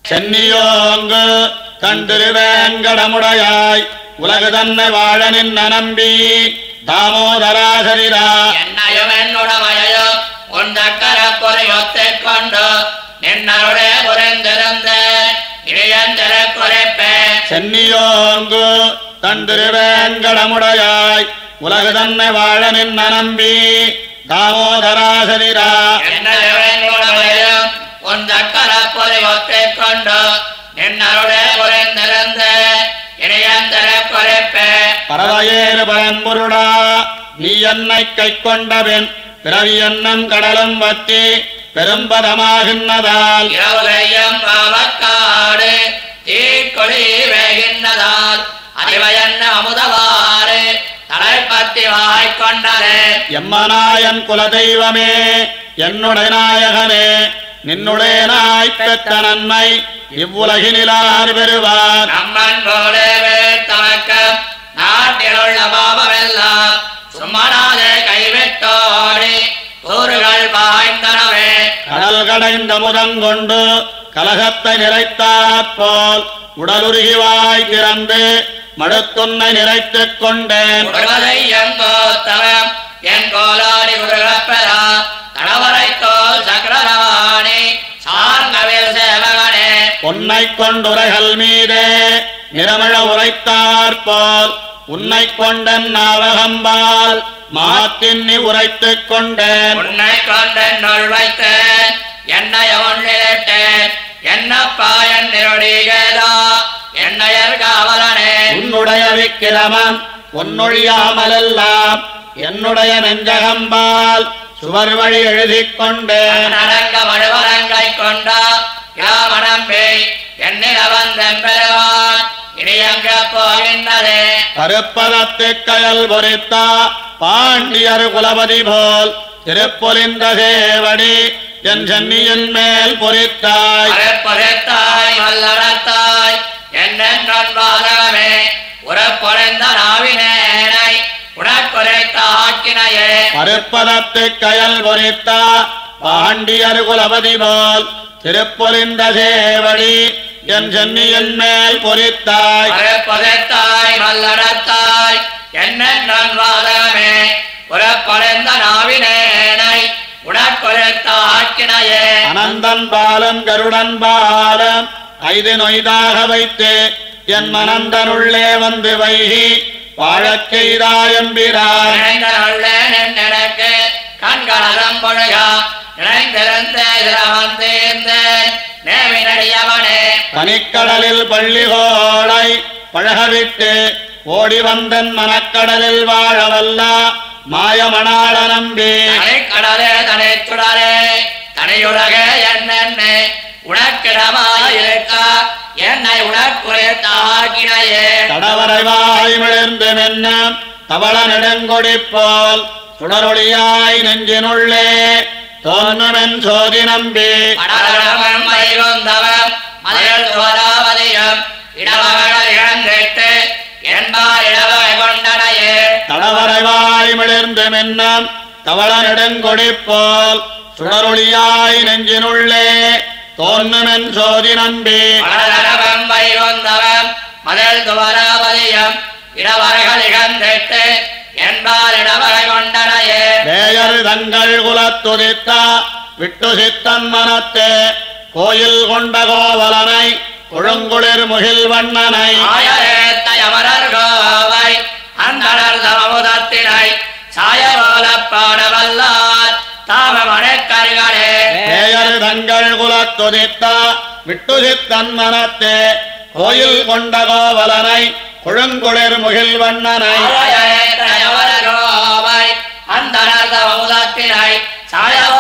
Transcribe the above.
சென்னியோங்கு கண்டிருவேங்கடமுடையாய் உலகு தன்னை வாழ நின்ன நம்பி தாமோதராசரிரா என்னையும் என்னுடமையும் உன் சக்கர பொறியொத்தைக் கொண்டு நின்னருடைய புரிந்திருந்த இடையந்திர குறைப்பேன் சென்னியோங்கு தண்டிருவேங்கடமுடையாய் உலகு தன்னை வாழ நின்ன நம்பி தாமோதராசரிரா என்னையும் என்னுடமையும் உன் சக்கர பொறியொத்தைக் கொண்டு நின்னருடைய புரிந்திருந்த இடையந்திர குறைப்பேன் பறவையேறு பயன்பொருடா நீ என்னை கை கொண்டபின் பிறவி என்னும் கடலும் வத்தி பெரும்பதமாகின்றதால் இரவுலையும் பாவக்காடு தீக்கொழி வேகின்றதால் அறிவையன்ன அமுதவாறு தலைப்பத்தி வாய்க் கொண்டது எம்மனாயன் குலதெய்வமே என்னுடைய நாயகனே நின்னுடைய நாய் பெற்ற நன்மை இவ்வுலகினிலார் பெறுவார் நம்மன் போலே தமக்கம் நாட்டிலுள்ள பாவமெல்லாம் சும்மனாதே கைவிட்டோடி ஊர்கள் பாய்ந்தனவே கடல் கடைந்த முதங்கொண்டு கலகத்தை நிறைத்தாற் போல் உடலுருகி வாய் திறந்து மடுத்துன்னை நிறைத்துக் கொண்டேன் உடலை எங்கோத்தவம் என் கோலாடி உருகப்பெறா தடவரை தோல் சக்கரவாணி சார்ந்தவில் சேவகனே பொன்னை கொண்டுரைகள் மீதே நிறமழ உரைத்தாற் போல் உன்னை கொண்டன் நாவகம்பால் மாத்தின்னி உரைத்துக் கொண்டேன் உன்னை கொண்டென்னுள் வைத்தேன் என்னை ஒன்றிலிட்டேன் என்னப்பா என் நிருடிகேதா என்னையர் காவலனே உன்னுடைய விக்கிரமம் உன்னொழியாமலெல்லாம் என்னுடைய நெஞ்சகம்பால் சுவர் வழி எழுதிக் கொண்டேன் நடங்க மழுவரங்கை கொண்டா யாமனம்பே என்னில வந்தெம்பெருவான் இனி எங்க போகின்றதே கருப்பதத்து கயல் பொறித்தா பாண்டியர் குலபதி போல் திருப்பொலிந்த சேவடி என் சென்னியின் மேல் பொறித்தாய் அரைப்பொறைத்தாய் வல்லடத்தாய் என்னென்றன் பாதகமே உறப்பொறைந்த நாவினேனை உனக்குறைத்த ஆக்கினையே கருப்பதத்து கயல் பொறித்தா பாண்டியர் குலபதி போல் திருப்பொலிந்த சேவடி என் சென்னியின் மேல் பொறித்தாய் அரைப்பொறைத்தாய் வல்லடத்தாய் என்னென்றன் பாதகமே உறப்பொறைந்த நாவினேனை உனக்குறைத்த ஆக்கினையே அனந்தன் பாலம் கருடன் பாலம் ஐது நொய்தாக வைத்து என் மனந்தனுள்ளே வந்து வைகி வாழச் செய்தாயம்பிரான் நினைந்தருள்ளேன் எனக்கு கண்களம் பொழுகா நினைந்திருந்த வந்தேந்தேன் நேவினடியவனே பனிக்கடலில் பள்ளிகோளை பழகவிட்டு ஓடி வந்தன் மனக்கடலில் வாழவல்ல மாயமணாள நம்பி தனிக்கடலே தனி சுடரே தனியுலக என்னென்ன உனக்கிடமாயிருக்க என்னை உனக்குறைத்தாக்கினையே தடவரைவாய் மிளர்ந்து மென்ன தவள நெடுங்கொடி போல் சுடரொளியாய் நெஞ்சினுள்ளே தோன்றுமென் சோதி நம்பி படரவம் வைகுந்தவம் மதில் துவராவதியம் இடமகள் இழந்திட்டு என்பார் இடவகை கொண்டனையே தடவரைவாய் மிளர்ந்து மென்னம் தவள நெடுங்கொடி போல் சுடரொளியாய் நெஞ்சினுள்ளே தோன்றுமென் சோதி நம்பி படரவம் வைகுந்தவம் மதில் துவராவதியம் இடவர்கள் இழந்திட்டு என்பார் இடவகை கொண்டனையே வேயர் தங்கள் குலத்துதித்த விட்டு சித்தன் மனத்தே கோயில் கொண்ட கோவலனை கொழுங்குளிர் முகில் வண்ணனை ஆயரேத்த யமரர் கோவை அந்தனர் தமமுதத்தினை சாயரோல பாடவல்லார் தாம மனக்கருகளே வேயர் தங்கள் குலத்துதித்த விட்டு சித்தன் மனத்தே கோயில் கொண்ட கோவலனை கொழுங்குளிர் முகில் வண்ணனை ஆயரேத்த யமரர் கோவை அந்தனர் தமமுதத்தினை சாயரோல